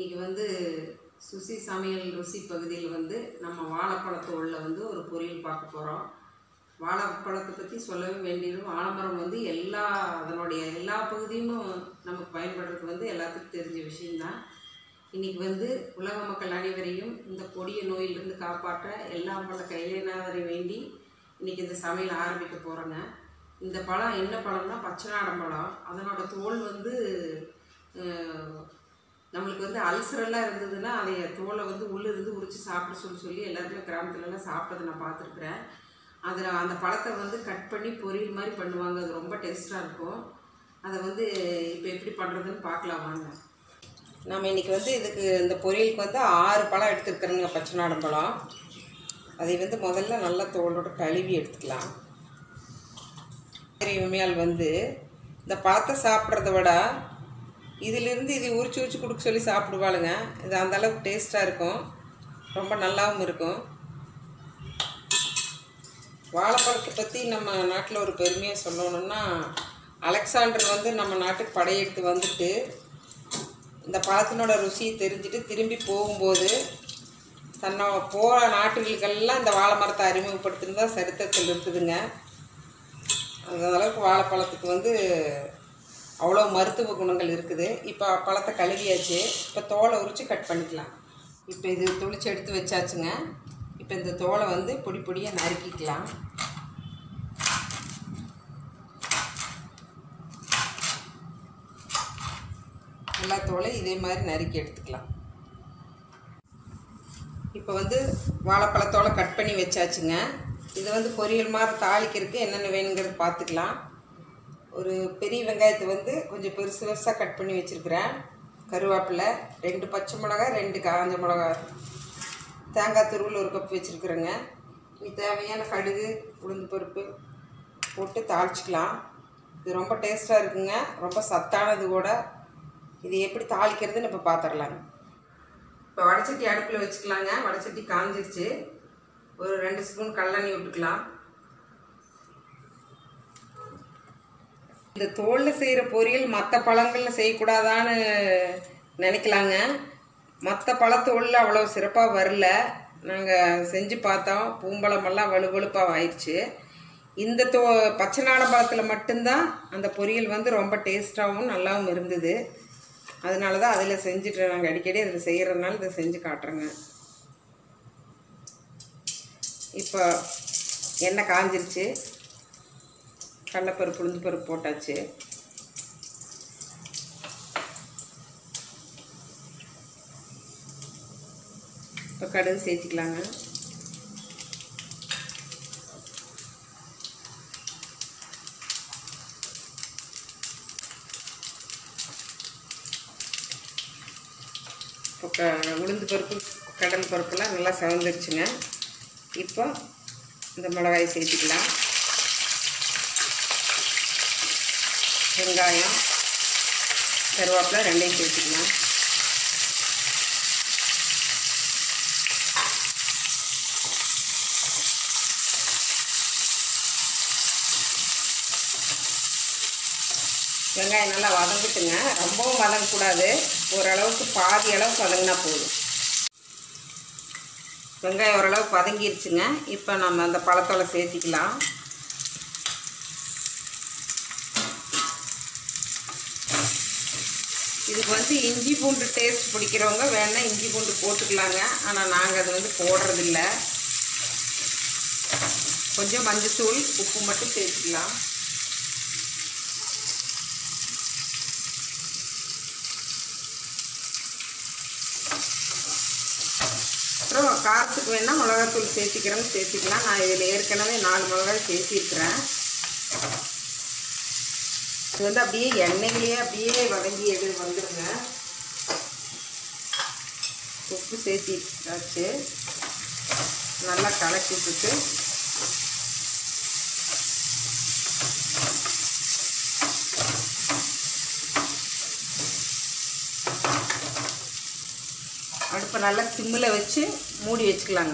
இன்றைக்கி வந்து சுசி சமையல் ருசி பகுதியில் வந்து நம்ம வாழைப்பழத்தோலில் வந்து ஒரு பொரியல் பார்க்க போகிறோம் வாழைப்பழத்தை பற்றி சொல்லவே வேண்டியது வாழைமரம் வந்து எல்லா அதனுடைய எல்லா பகுதியும் நமக்கு பயன்படுறதுக்கு வந்து எல்லாத்துக்கும் தெரிஞ்ச விஷயம்தான் இன்றைக்கி வந்து உலக மக்கள் அனைவரையும் இந்த கொடிய நோயிலிருந்து காப்பாற்ற எல்லாம் பல கையினாவரை வேண்டி இன்றைக்கி இந்த சமையல் ஆரம்பிக்க போகிறோங்க இந்த பழம் என்ன பழம்னா பச்சைநாடம் பழம் அதனோட தோல் வந்து அஹ், நம்மளுக்கு வந்து அல்சரெல்லாம் இருந்ததுன்னா அதை தோலை வந்து உள்ளே இருந்து உரித்து சாப்பிட சொல்லி சொல்லி எல்லாருமே கிராமத்துலலாம் சாப்பிட்டதை நான் பார்த்துருக்குறேன் அதில் அந்த பழத்தை வந்து கட் பண்ணி பொரியல் மாதிரி பண்ணுவாங்க அது ரொம்ப டேஸ்ட்டாக இருக்கும் அதை வந்து இப்போ எப்படி பண்ணுறதுன்னு பார்க்கலாம் வாங்க நம்ம இன்றைக்கி வந்து இதுக்கு இந்த பொரியலுக்கு வந்து ஆறு பழம் எடுத்துருக்குறேங்க பச்சை நாடன் பழம் அதை வந்து முதல்ல நல்லா தோலோட கழுவி எடுத்துக்கலாம் உண்மையால் வந்து இந்த பழத்தை சாப்பிட்றத விட இதிலிருந்து இதை உரிச்சு உரிச்சு கொடுக்க சொல்லி சாப்பிடுவாளுங்க இது அந்த அளவுக்கு டேஸ்ட்டாக இருக்கும் ரொம்ப நல்லாவும் இருக்கும் வாழைப்பழத்தை பற்றி நம்ம நாட்டில் ஒரு பெருமையாக சொல்லணும்னா அலெக்சாண்டர் வந்து நம்ம நாட்டுக்கு படையெடுத்து வந்துட்டு இந்த பழத்தினோட ருசியை தெரிஞ்சுட்டு திரும்பி போகும்போது தன்னை போகிற நாட்டுகளுக்கெல்லாம் இந்த வாழை மரத்தை அறிமுகப்படுத்தினதா சரித்திரத்தில் இருக்குதுங்க அந்த அளவுக்கு வாழைப்பழத்துக்கு வந்து அவ்வளோ மருத்துவ குணங்கள் இருக்குது இப்போ பழத்தை கழுவியாச்சு இப்போ தோலை உரித்து கட் பண்ணிக்கலாம் இப்போ இது துளிச்சு எடுத்து வச்சாச்சுங்க இப்போ இந்த தோலை வந்து பொடி பொடியாக நறுக்கிக்கலாம் எல்லா தோலை இதே மாதிரி நறுக்கி எடுத்துக்கலாம் இப்போ வந்து வாழைப்பழத்தோலை கட் பண்ணி வச்சாச்சுங்க இது வந்து பொரியல் மாதிரி தாளிக்கிறதுக்கு என்னென்ன வேணுங்கிறது பார்த்துக்கலாம் ஒரு பெரிய வெங்காயத்தை வந்து கொஞ்சம் பெருசு பெருசாக கட் பண்ணி வச்சுருக்கிறேன் கருவேப்பிலை ரெண்டு பச்சை மிளகாய் ரெண்டு காஞ்ச மிளகாய் தேங்காய் துருவில் ஒரு கப் வச்சுருக்குறேங்க இது தேவையான கடுகு உளுந்து பருப்பு போட்டு தாளிச்சிக்கலாம் இது ரொம்ப டேஸ்ட்டாக இருக்குங்க ரொம்ப சத்தானது கூட இது எப்படி தாளிக்கிறதுன்னு இப்போ பார்த்துடலாங்க இப்போ வடச்சட்டி அடுப்பில் வச்சுக்கலாங்க வடச்சட்டி காஞ்சிருச்சு ஒரு ரெண்டு ஸ்பூன் கடலெண்ணெய் விட்டுக்கலாம் இந்த தோலில் செய்கிற பொரியல் மற்ற பழங்களில் செய்யக்கூடாதான்னு நினைக்கலாங்க மற்ற பழத்தோலில் அவ்வளோ சிறப்பாக வரல நாங்கள் செஞ்சு பார்த்தோம் பூம்பழமெல்லாம் வலுவழுப்பாக ஆயிடுச்சு இந்த தோ பச்சை நாட பழத்தில் மட்டும்தான் அந்த பொரியல் வந்து ரொம்ப டேஸ்ட்டாகவும் நல்லாவும் இருந்தது அதனால தான் அதில் செஞ்சுட்டு நாங்கள் அடிக்கடி அதில் செய்கிறதுனால இதை செஞ்சு காட்டுறோங்க இப்போ எண்ணெய் காஞ்சிருச்சு கடலப்பருப்பு உளுந்து பருப்பு போட்டாச்சு இப்போ கடுகு சேர்த்திக்கலாங்க இப்போ க உளுந்து பருப்பு கடல் பருப்புலாம் நல்லா செவந்துருச்சுங்க இப்போ இந்த மிளகாய் சேர்த்திக்கலாம் வெங்காயம் கருவேப்பிலை ரெண்டையும் சேர்த்துக்கலாம் வெங்காயம் நல்லா வதங்கிட்டுங்க ரொம்பவும் வதங்கக்கூடாது ஓரளவுக்கு பாதி அளவுக்கு வதங்கினா போதும் வெங்காயம் ஓரளவுக்கு வதங்கிருச்சுங்க இப்போ நம்ம அந்த பழத்தோலை சேர்த்திக்கலாம் இதுக்கு வந்து இஞ்சி பூண்டு டேஸ்ட் பிடிக்கிறவங்க வேணால் இஞ்சி பூண்டு போட்டுக்கலாங்க ஆனால் நாங்கள் அது வந்து போடுறதில்ல கொஞ்சம் மஞ்சத்தூள் உப்பு மட்டும் சேர்த்துக்கலாம் அப்புறம் காரத்துக்கு வேணால் மிளகாத்தூள் சேர்த்திக்கிறேன்னு சேர்த்திக்கலாம் நான் இதில் ஏற்கனவே நாலு மிளகாய் சேர்த்திருக்கிறேன் இது வந்து அப்படியே எண்ணெயிலேயே அப்படியே வதங்கி எடு வந்துடுங்க உப்பு சேர்த்திட்டாச்சு நல்லா கலக்கி விட்டுட்டு அடுப்பை நல்லா சிம்மில் வச்சு மூடி வச்சுக்கலாங்க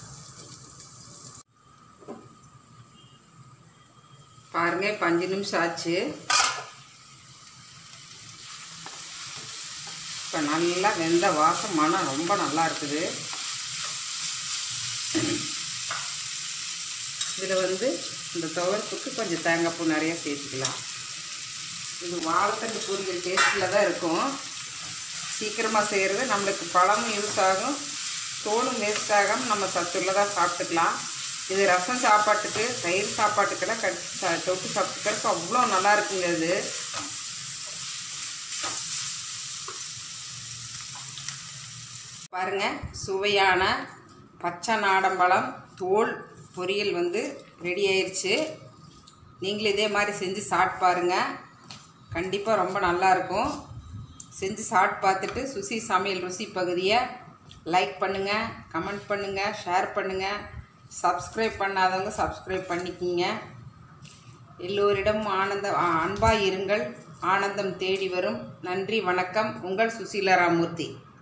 பாருங்க இப்போ அஞ்சு நிமிஷம் ஆச்சு இப்போ நல்லா வெந்த வாசம் மனம் ரொம்ப நல்லா இருக்குது இதில் வந்து இந்த துவரப்புக்கு கொஞ்சம் தேங்காய் பூ நிறைய சேர்த்துக்கலாம் இது வாழைத்தண்டு பொரியல் டேஸ்ட்டில் தான் இருக்கும் சீக்கிரமாக செய்கிறது நம்மளுக்கு பழமும் யூஸ் ஆகும் தோலும் வேஸ்ட் ஆகாமல் நம்ம சத்துள்ளதாக சாப்பிட்டுக்கலாம் இது ரசம் சாப்பாட்டுக்கு தயிர் சாப்பாட்டுக்கெல்லாம் கடிச்சு சா தொட்டு சாப்பிட்டுக்கிறதுக்கு அவ்வளோ நல்லா இருக்குங்க இது பாருங்க சுவையான பச்சை நாடம்பழம் தோல் பொரியல் வந்து ரெடி ஆயிடுச்சு நீங்களும் இதே மாதிரி செஞ்சு சாப்பிட்டு பாருங்கள் கண்டிப்பாக ரொம்ப நல்லாயிருக்கும் செஞ்சு சாப்பிட்டு பார்த்துட்டு சுசி சமையல் ருசி பகுதியை லைக் பண்ணுங்கள் கமெண்ட் பண்ணுங்கள் ஷேர் பண்ணுங்கள் சப்ஸ்கிரைப் பண்ணாதவங்க சப்ஸ்கிரைப் பண்ணிக்கிங்க எல்லோரிடமும் ஆனந்த அன்பாக இருங்கள் ஆனந்தம் தேடி வரும் நன்றி வணக்கம் உங்கள் சுசீலா ராமூர்த்தி